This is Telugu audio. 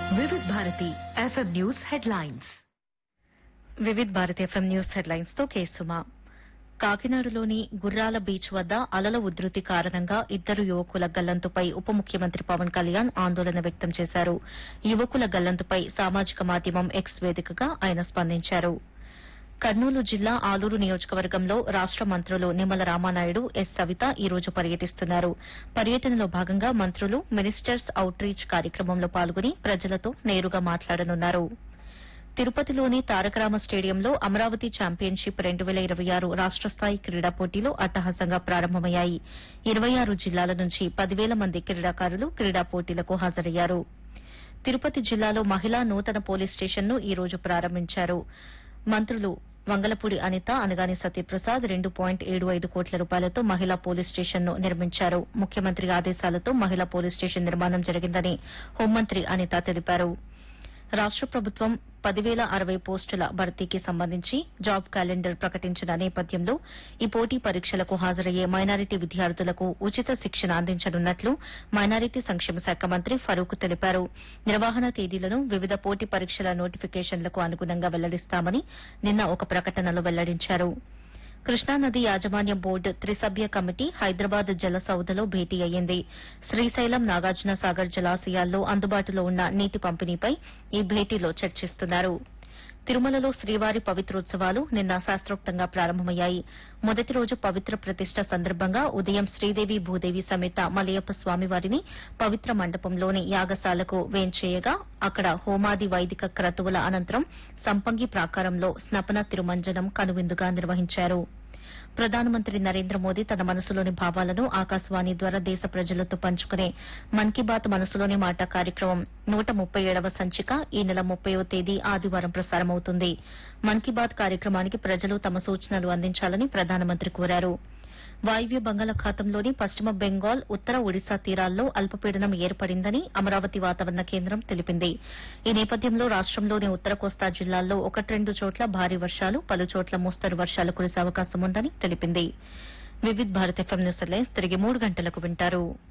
వివిధ Bharati FM news headlines Vividh Bharat FM news headlines తో కేసుమా కాకినాడలోని గుర్రాల బీచ్ వద్ద అలల ఉధృతి కారణంగా ఇద్దరు యువకుల గల్లంతుపై ఉప ముఖ్యమంత్రి పవన్ కళ్యాణ్ ఆందోళన వ్యక్తం చేశారు యువకుల గల్లంతుపై సామాజిక మాధ్యమం ఎక్స్ వేదికగా ఆయన స్పందించారు కర్నూలు జిల్లా ఆలూరు నియోజకవర్గంలో రాష్ట మంత్రులు నిమ్మల రామానాయుడు ఎస్ సవిత ఈ రోజు పర్యటిస్తున్నారు పర్యటనలో భాగంగా మంత్రులు మినిస్టర్స్ అవుట్ రీచ్ కార్యక్రమంలో పాల్గొని ప్రజలతో నేరుగా మాట్లాడనున్నారు తిరుపతిలోని తారకరామ స్టేడియంలో అమరావతి ఛాంపియన్షిప్ రెండు వేల ఇరవై ఆరు రాష్ట స్థాయి క్రీడా పోటీలు అట్టహాసంగా ప్రారంభమయ్యాయి ఇరవై ఆరు జిల్లాల నుంచి పదివేల మంది క్రీడాకారులు క్రీడా పోటీలకు హాజరయ్యారు తిరుపతి జిల్లాలో మహిళా నూతన పోలీస్ స్టేషన్ను ఈ రోజు ప్రారంభించారు మంత్రులు వంగలపూడి అనిత అనగాని సత్యప్రసాద్ రెండు పాయింట్ ఏడు ఐదు కోట్ల రూపాయలతో మహిళా పోలీస్ స్టేషన్ను నిర్మించారు ముఖ్యమంత్రి ఆదేశాలతో మహిళా పోలీస్ స్టేషన్ నిర్మాణం జరిగిందని హోంమంత్రి అనిత తెలిపారు రాష్ట ప్రభుత్వం పదివేల అరవై పోస్టుల భర్తీకి సంబంధించి జాబ్ క్యాలెండర్ ప్రకటించిన నేపథ్యంలో ఈ పోటీ పరీక్షలకు హాజరయ్యే మైనారిటీ విద్యార్థులకు ఉచిత శిక్షణ అందించనున్నట్లు మైనారిటీ సంక్షేమ శాఖ మంత్రి ఫరూక్ తెలిపారు నిర్వహణ తేదీలను వివిధ పోటీ పరీక్షల నోటిఫికేషన్లకు అనుగుణంగా వెల్లడిస్తామని నిన్న ఒక ప్రకటనలో వెల్లడించారు కృష్ణానది యాజమాన్య బోర్డు త్రిసభ్య కమిటీ హైదరాబాద్ జల సౌధలో భేటీ అయ్యింది శ్రీశైలం నాగార్జున సాగర్ జలాశయాల్లో అందుబాటులో ఉన్న నీటి పంపిణీపై ఈ భేటీలో చర్చిస్తున్నారు తిరుమలలో శ్రీవారి పవిత్రోత్సవాలు నిన్న శాస్త్రోక్తంగా ప్రారంభమయ్యాయి మొదటి రోజు పవిత్ర ప్రతిష్ట సందర్భంగా ఉదయం శ్రీదేవి భూదేవి సమేత మలయప్ప స్వామివారిని పవిత్ర మండపంలోని యాగశాలకు వేంచేయగా అక్కడ హోమాది వైదిక క్రతువుల అనంతరం సంపంగి ప్రాకారంలో స్నపన తిరుమంజనం కనువిందుగా నిర్వహించారు ప్రధానమంత్రి నరేంద్ర మోదీ తన మనసులోని భావాలను ఆకాశవాణి ద్వారా దేశ ప్రజలతో పంచుకునే మన్ కీ బాత్ మనసులోని మాట కార్యక్రమం నూట ముప్పై ఏడవ సంచిక ఈ నెల ముప్పయో తేదీ ఆదివారం ప్రసారమవుతుంది మన్ కీ బాత్ కార్యక్రమానికి ప్రజలు తమ సూచనలు అందించాలని ప్రధానమంత్రి కోరారు వాయువ్య బంగాళాఖాతంలోని పశ్చిమ బెంగాల్ ఉత్తర ఒడిశా తీరాల్లో అల్పపీడనం ఏర్పడిందని అమరావతి వాతావరణ కేంద్రం తెలిపింది ఈ నేపథ్యంలో రాష్టంలోని ఉత్తర కోస్తా జిల్లాల్లో ఒకటి రెండు చోట్ల భారీ వర్షాలు పలు చోట్ల మోస్తరు వర్షాలు కురిసే అవకాశం ఉందని తెలిపింది Vividh Bharat FM news headlines తిరిగి మూడు గంటలకు వింటారు